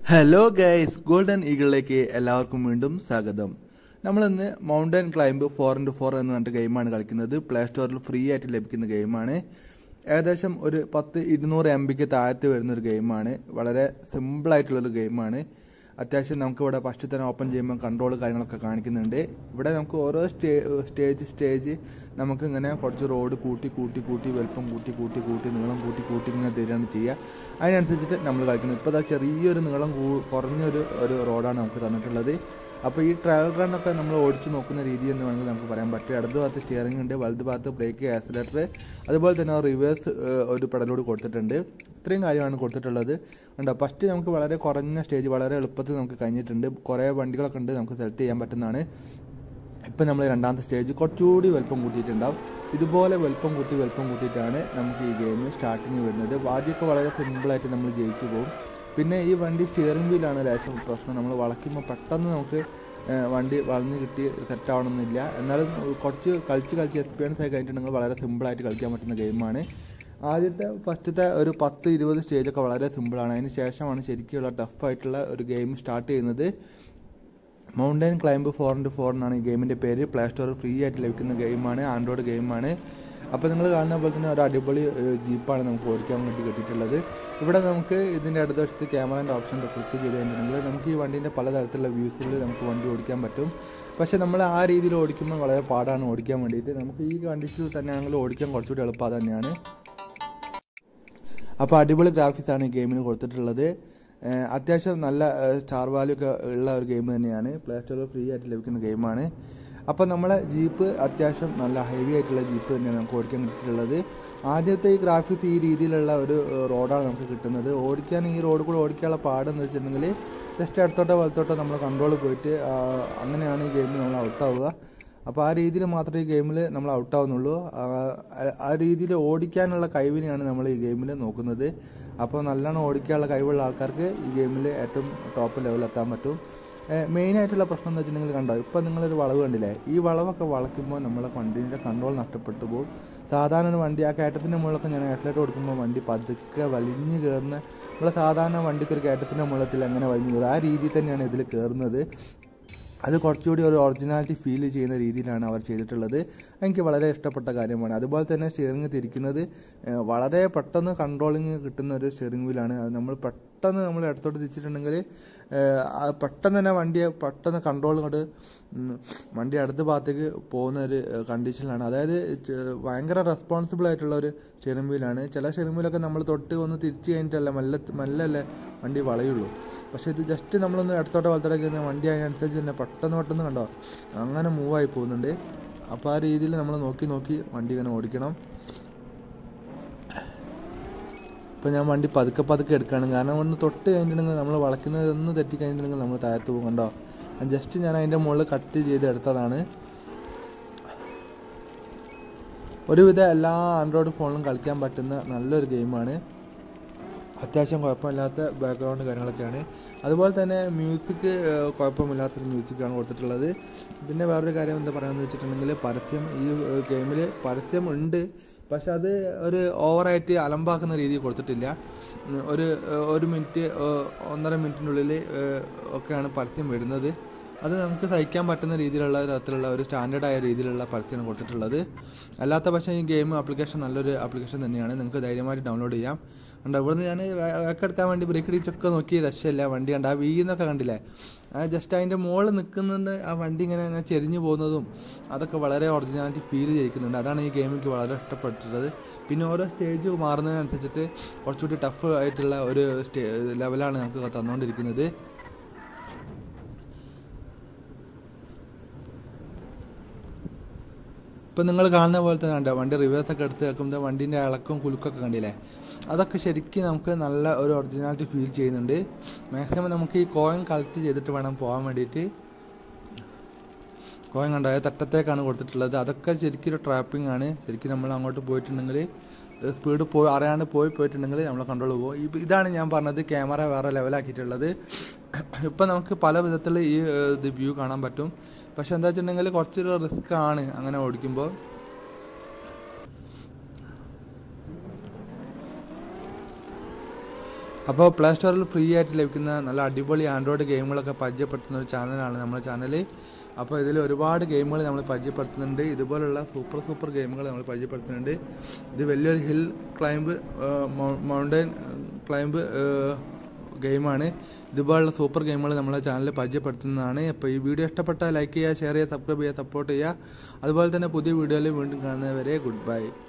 hello guys golden ഈഗിളിലേക്ക് എല്ലാവർക്കും വീണ്ടും സ്വാഗതം നമ്മളിന്ന് mountain climb four into four എന്ന് പറഞ്ഞിട്ട് ഗെയിമാണ് കളിക്കുന്നത് പ്ലേ സ്റ്റോറിൽ ഫ്രീ ആയിട്ട് ലഭിക്കുന്ന ഗെയിമാണ് ഏകദേശം ഒരു പത്ത് ഇരുന്നൂറ് എം ബിക്ക് താഴത്ത് വരുന്ന ഒരു ഗെയിമാണ് വളരെ സിമ്പിൾ ആയിട്ടുള്ളൊരു ഗെയിമാണ് അത്യാവശ്യം നമുക്ക് ഇവിടെ ഫസ്റ്റ് തന്നെ ഓപ്പൺ ചെയ്യുമ്പോൾ കൺട്രോൾ കാര്യങ്ങളൊക്കെ കാണിക്കുന്നുണ്ട് ഇവിടെ നമുക്ക് ഓരോ സ്റ്റേ സ്റ്റേജ് സ്റ്റേജ് നമുക്ക് ഇങ്ങനെ കുറച്ച് റോഡ് കൂട്ടി കൂട്ടി കൂട്ടി വലുപ്പം കൂട്ടി കൂട്ടി കൂട്ടി നീളം കൂട്ടി കൂട്ടി ഇങ്ങനെ തരികയാണ് ചെയ്യുക അതിനനുസരിച്ചിട്ട് നമ്മൾ കളിക്കുന്നത് ഇപ്പോൾ ഇതാ ചെറിയൊരു നീളം കൂ- കുറഞ്ഞൊരു ഒരു റോഡാണ് നമുക്ക് തന്നിട്ടുള്ളത് അപ്പോൾ ഈ ട്രയൽ റണ്ണൊക്കെ നമ്മൾ ഓടിച്ച് നോക്കുന്ന രീതി എന്ന് വേണമെങ്കിൽ നമുക്ക് പറയാൻ പറ്റും ഇടത് ഭാഗത്ത് സ്റ്റിയറിംഗ് ഉണ്ട് വലത് ഭാഗത്ത് ബ്രേക്ക് ആക്സിലേറ്റർ അതുപോലെ തന്നെ റിവേഴ്സ് ഒരു പെടലോട് കൊടുത്തിട്ടുണ്ട് ഇത്രയും കാര്യമാണ് കൊടുത്തിട്ടുള്ളത് ഉണ്ടോ ഫസ്റ്റ് നമുക്ക് വളരെ കുറഞ്ഞ സ്റ്റേജ് വളരെ എളുപ്പത്തിൽ നമുക്ക് കഴിഞ്ഞിട്ടുണ്ട് കുറേ വണ്ടികളൊക്കെ ഉണ്ട് നമുക്ക് സെലക്ട് ചെയ്യാൻ പറ്റുന്നതാണ് ഇപ്പം നമ്മൾ രണ്ടാമത്തെ സ്റ്റേജ് കുറച്ചുകൂടി വലുപ്പം കൂട്ടിയിട്ടുണ്ടാവും ഇതുപോലെ വലുപ്പം കൂട്ടി വലുപ്പം കൂട്ടിയിട്ടാണ് നമുക്ക് ഈ ഗെയിം സ്റ്റാർട്ടിങ് വരുന്നത് ആദ്യമൊക്കെ വളരെ സിമ്പിളായിട്ട് നമ്മൾ ജയിച്ചു പോകും പിന്നെ ഈ വണ്ടി സ്റ്റിയറിംഗ് വീലാണ് ലേശം പ്രശ്നം നമ്മൾ വളയ്ക്കുമ്പോൾ പെട്ടെന്ന് നമുക്ക് ഏഹ്, വണ്ടി വളഞ്ഞ് കിട്ടി സെറ്റ് ആവണമെന്നില്ല എന്നാലും കുറച്ച് കളിച്ച് കളിച്ച് എക്സ്പീരിയൻസ് ആയി കഴിഞ്ഞിട്ടുണ്ടെങ്കിൽ വളരെ സിമ്പിളായിട്ട് കളിക്കാൻ പറ്റുന്ന ഗെയിമാണ് ആദ്യത്തെ ഫസ്റ്റത്തെ ഒരു പത്ത് ഇരുപത് സ്റ്റേജൊക്കെ വളരെ സിമ്പിളാണ് അതിന് ശേഷമാണ് ശരിക്കുള്ള ടഫായിട്ടുള്ള ഒരു ഗെയിം സ്റ്റാർട്ട് ചെയ്യുന്നത് mountain climb four into four എന്നാണ് ഈ ഗെയിമിൻ്റെ പേര് പ്ലേ സ്റ്റോറിൽ ഫ്രീ ആയിട്ട് ലഭിക്കുന്ന ഗെയിമാണ് ആൻഡ്രോയിഡ് ഗെയിമാണ് അപ്പോൾ നിങ്ങൾ കാണുന്ന പോലെ തന്നെ ഒരു അടിപൊളി ഏഹ്, ജീപ്പാണ് നമുക്ക് ഓടിക്കാൻ വേണ്ടി കിട്ടിയിട്ടുള്ളത് ഇവിടെ നമുക്ക് ഇതിൻ്റെ അടുത്ത വശത്ത് ക്യാമറേൻ്റെ ഓപ്ഷൻ ക്ലിക്ക് ചെയ്ത് കഴിഞ്ഞിട്ടുണ്ടെങ്കിൽ നമുക്ക് ഈ വണ്ടീൻ്റെ പലതരത്തിലുള്ള വ്യൂസിൽ നമുക്ക് വണ്ടി ഓടിക്കാൻ പറ്റും പക്ഷേ നമ്മൾ ആ രീതിയിൽ ഓടിക്കുമ്പോൾ വളരെ പാടാണ് ഓടിക്കാൻ വേണ്ടിയിട്ട് നമുക്ക് ഈ കണ്ടീഷനിൽ തന്നെയാണെങ്കിൽ ഓടിക്കാൻ കുറച്ചുകൂടി എളുപ്പം തന്നെയാണ് അപ്പോൾ അടിപൊളി ഗ്രാഫിക്സ് ആണ് ഈ ഗെയിമിന് കൊടുത്തിട്ടുള്ളത് ഏഹ് അത്യാവശ്യം നല്ല സ്റ്റാർ വാല്യൂ ഒക്കെ ഉള്ള ഒരു ഗെയിം തന്നെയാണ് പ്ലേ സ്റ്റോറിൽ ഫ്രീ ആയിട്ട് ലഭിക്കുന്ന ഗെയിമാണ് അപ്പോൾ നമ്മളെ ജീപ്പ് അത്യാവശ്യം നല്ല ഹെവി ആയിട്ടുള്ള ജീപ്പ് തന്നെയാണ് നമുക്ക് ഓടിക്കാൻ കിട്ടിയിട്ടുള്ളത് ആദ്യത്തെ ഈ ഗ്രാഫിക്സ് ഈ രീതിയിലുള്ള ഒരു ഏഹ്, റോഡാണ് നമുക്ക് കിട്ടുന്നത് ഓടിക്കാൻ ഈ റോഡ് കൂടെ ഓടിക്കാനുള്ള പാടെന്ന് വെച്ചിട്ടുണ്ടെങ്കിൽ ജസ്റ്റ് അടുത്തോട്ടോ വലത്തോട്ടോ നമ്മൾ കൺട്രോൾ പോയിട്ട് ആ, അങ്ങനെയാണ് ഈ ഗെയിമിൽ നമ്മൾ ഔട്ടാവുക അപ്പോൾ ആ രീതിയിൽ മാത്രമേ ഈ ഗെയിമിൽ നമ്മൾ ഔട്ടാവുന്നുള്ളൂ ആ രീതിയിൽ ഓടിക്കാനുള്ള കഴിവിനെയാണ് നമ്മൾ ഈ ഗെയിമിൽ നോക്കുന്നത് അപ്പോൾ നല്ലോണം ഓടിക്കാനുള്ള കഴിവുള്ള ആൾക്കാർക്ക് ഈ ഗെയിമിൽ ഏറ്റവും ടോപ്പ് ലെവലിൽ എത്താൻ പറ്റും മെയിൻ ആയിട്ടുള്ള പ്രശ്നം എന്ന് വെച്ചിട്ടുണ്ടെങ്കിൽ കണ്ടോ ഇപ്പോൾ നിങ്ങളൊരു വളവ് കണ്ടില്ലേ ഈ വളവൊക്കെ വളയ്ക്കുമ്പോൾ നമ്മളെ വണ്ടീൻ്റെ കൺട്രോൾ നഷ്ടപ്പെട്ടു പോകും സാധാരണ ഒരു വണ്ടി ആ കയറ്റത്തിൻ്റെ മുകളിലൊക്കെ ഞാൻ ആക്സിലേറ്റ് കൊടുക്കുമ്പോൾ വണ്ടി പതുക്കെ വലിഞ്ഞ് കയറുന്ന നമ്മളെ സാധാരണ വണ്ടിക്ക് ഒരു കയറ്റത്തിൻ്റെ മുകളിൽ എങ്ങനെ വലിഞ്ഞു കയറും ആ രീതിയിൽ തന്നെയാണ് ഇതിൽ കയറുന്നത് അത് കുറച്ചുകൂടി ഒരു ഒറിജിനാലിറ്റി ഫീൽ ചെയ്യുന്ന രീതിയിലാണ് അവർ ചെയ്തിട്ടുള്ളത് എനിക്ക് വളരെ ഇഷ്ടപ്പെട്ട കാര്യമാണ് അതുപോലെ തന്നെ സ്റ്റിയറിംഗ് തിരിക്കുന്നത് ഏഹ്, വളരെ പെട്ടെന്ന് കൺട്രോളിങ് കിട്ടുന്ന ഒരു സ്റ്റിയറിംഗ് വീലാണ് അത് നമ്മൾ പെട്ടെന്ന് നമ്മൾ ഇടത്തോട്ട് തിരിച്ചിട്ടുണ്ടെങ്കിൽ ഏഹ്, ആ പെട്ടെന്ന് തന്നെ വണ്ടിയെ പെട്ടെന്ന് കൺട്രോൾ കൊണ്ട് ഉം, വണ്ടി അടുത്ത ഭാഗത്തേക്ക് പോകുന്ന ഒരു കണ്ടീഷനിലാണ് അതായത് ചെ- ഭയങ്കര റെസ്പോൺസിബിൾ ആയിട്ടുള്ള ഒരു സ്റ്റിയറിംഗ് വീലാണ് ചില സ്റ്റിയറിംഗ് വീലൊക്കെ നമ്മൾ തൊട്ട് ഒന്ന് തിരിച്ച് കഴിഞ്ഞിട്ടല്ല മെല്ലെ മെല്ലല്ലേ വണ്ടി വളയുള്ളൂ പക്ഷേ ഇത് ജസ്റ്റ് നമ്മളൊന്ന് ഇടത്തോട്ട് വലത്തോട്ടൊക്കെ ചെയ്യുന്ന വണ്ടി അതിനനുസരിച്ച് തന്നെ പെട്ടെന്ന് പെട്ടെന്ന് കണ്ടോ അങ്ങനെ മൂവായി പോകുന്നുണ്ട് അപ്പോൾ ആ രീതിയിൽ നമ്മൾ നോക്കി നോക്കി വണ്ടി ഇങ്ങനെ ഓടിക്കണം ഇപ്പോൾ ഞാൻ വണ്ടി പതുക്കെ പതുക്കെ എടുക്കുകയാണ് കാരണം ഒന്ന് തൊട്ട് കഴിഞ്ഞിട്ടുണ്ടെങ്കിൽ നമ്മൾ വളയ്ക്കുന്നത് ഒന്ന് തെറ്റി കഴിഞ്ഞിട്ടുണ്ടെങ്കിൽ നമ്മൾ താഴത്ത് പോകും കണ്ടോ ജസ്റ്റ് ഞാൻ അതിൻ്റെ മുകളിൽ കട്ട് ചെയ്ത് എടുത്തതാണ് ഒരുവിധ എല്ലാ ആൻഡ്രോയിഡ് ഫോണിലും കളിക്കാൻ പറ്റുന്ന നല്ലൊരു ഗെയിമാണ് അത്യാവശ്യം കുഴപ്പമില്ലാത്ത ബാക്ക്ഗ്രൗണ്ട് കാര്യങ്ങളൊക്കെയാണ് അതുപോലെ തന്നെ മ്യൂസിക് കുഴപ്പമില്ലാത്തൊരു മ്യൂസിക്കാണ് കൊടുത്തിട്ടുള്ളത് പിന്നെ വേറൊരു കാര്യം എന്താ പറയുക വെച്ചിട്ടുണ്ടെങ്കിൽ പരസ്യം ഈ ഗെയിമിൽ പരസ്യം ഉണ്ട് പക്ഷെ അത് ഒരു ഓവറായിട്ട് അലമ്പാക്കുന്ന രീതിയിൽ കൊടുത്തിട്ടില്ല ഉം, ഒരു ഏഹ്, ഒരു മിനിറ്റ് ഏഹ്, ഒന്നര മിനിറ്റിനുള്ളിൽ ഏഹ്, ഒക്കെയാണ് പരസ്യം വരുന്നത് അത് നമുക്ക് സഹിക്കാൻ പറ്റുന്ന രീതിയിലുള്ള തരത്തിലുള്ള ഒരു സ്റ്റാൻഡേർഡ് ആയ രീതിയിലുള്ള പരസ്യമാണ് കൊടുത്തിട്ടുള്ളത് അല്ലാത്ത പക്ഷേ ഈ ഗെയിം ആപ്ലിക്കേഷൻ നല്ലൊരു ആപ്ലിക്കേഷൻ തന്നെയാണ് നിങ്ങൾക്ക് ധൈര്യമായിട്ട് ഡൗൺലോഡ് ചെയ്യാം കണ്ടോ ഇവിടുന്ന് ഞാൻ വേക്ക് എടുക്കാൻ വേണ്ടി ബ്രേക്ക് അടിച്ചൊക്കെ നോക്കി രക്ഷയില്ല വണ്ടി കണ്ട ആ വീന്നൊക്കെ കണ്ടില്ലേ ആ ജസ്റ്റ് അതിൻ്റെ മുകളിൽ നിൽക്കുന്നുണ്ട് ആ വണ്ടി ഇങ്ങനെ ഇങ്ങനെ ചെരിഞ്ഞു പോകുന്നതും അതൊക്കെ വളരെ ഒറിജിനാലിറ്റി ഫീൽ ചെയ്യിക്കുന്നുണ്ട് അതാണ് ഈ ഗെയിം എനിക്ക് വളരെ ഇഷ്ടപ്പെട്ടിട്ടുള്ളത് പിന്നെ ഓരോ സ്റ്റേജ് മാറുന്നതിനനുസരിച്ചിട്ട് കുറച്ചുകൂടി ടഫ് ആയിട്ടുള്ള ഒരു സ്റ്റേ ലെവലാണ് നമുക്ക് തന്നുകൊണ്ടിരിക്കുന്നത് ഇപ്പം നിങ്ങൾ കാണുന്ന പോലെ തന്നെ കണ്ടോ വണ്ടി റിവേഴ്സ് ഒക്കെ എടുത്ത് വെക്കുമ്പോൾ വണ്ടീൻ്റെ ഇളക്കവും കുലുക്കൊക്കെ കണ്ടില്ലേ അതൊക്കെ ശരിക്കും നമുക്ക് നല്ല ഒരു ഒറിജിനാലിറ്റി ഫീൽ ചെയ്യുന്നുണ്ട് മാക്സിമം നമുക്ക് ഈ കോയിൻ കളക്ട് ചെയ്തിട്ട് വേണം പോകാൻ വേണ്ടിയിട്ട് കോയിൻ കണ്ടോ അത് തട്ടത്തേക്കാണ് കൊടുത്തിട്ടുള്ളത് അതൊക്കെ ശരിക്കും ഒരു ട്രാപ്പിംഗ് ആണ് ശരിക്കും നമ്മൾ അങ്ങോട്ട് പോയിട്ടുണ്ടെങ്കിൽ സ്പീഡ് പോയി അറിയാണ്ട് പോയി പോയിട്ടുണ്ടെങ്കിൽ നമ്മൾ കൺട്രോൾ പോകും ഇപ്പം ഇതാണ് ഞാൻ പറഞ്ഞത് ക്യാമറ വേറെ ലെവലാക്കിയിട്ടുള്ളത് ഇപ്പം നമുക്ക് പല വിധത്തിൽ ഈ ഏഹ്, ഇത് വ്യൂ കാണാൻ പറ്റും പക്ഷെ എന്താ വെച്ചിട്ടുണ്ടെങ്കിൽ കുറച്ചൊരു റിസ്ക് ആണ് അങ്ങനെ ഓടിക്കുമ്പോൾ അപ്പോൾ പ്ലേ സ്റ്റോറിൽ ഫ്രീ ആയിട്ട് ലഭിക്കുന്ന നല്ല അടിപൊളി ആൻഡ്രോയിഡ് ഗെയിമുകളൊക്കെ പരിചയപ്പെടുത്തുന്ന ഒരു ചാനലാണ് നമ്മുടെ ചാനൽ അപ്പോൾ ഇതിൽ ഒരുപാട് ഗെയിമുകൾ നമ്മൾ പരിചയപ്പെടുത്തുന്നുണ്ട് ഇതുപോലുള്ള സൂപ്പർ സൂപ്പർ ഗെയിമുകൾ നമ്മൾ പരിചയപ്പെടുത്തുന്നുണ്ട് ഇത് വലിയൊരു ഹിൽ ക്ലൈംബ് മൗണ്ടൻ ക്ലൈംബ് ഗെയിമാണ് ഇതുപോലുള്ള സൂപ്പർ ഗെയിമുകൾ നമ്മളെ ചാനലിൽ പരിചയപ്പെടുത്തുന്നതാണ് അപ്പോൾ ഈ വീഡിയോ ഇഷ്ടപ്പെട്ടാൽ ലൈക്ക് ചെയ്യുക ഷെയർ ചെയ്യുക സബ്സ്ക്രൈബ് ചെയ്യുക സപ്പോർട്ട് ചെയ്യുക അതുപോലെ തന്നെ പുതിയ വീഡിയോയിൽ വീണ്ടും കാണുന്നവരെ ഗുഡ് ബൈ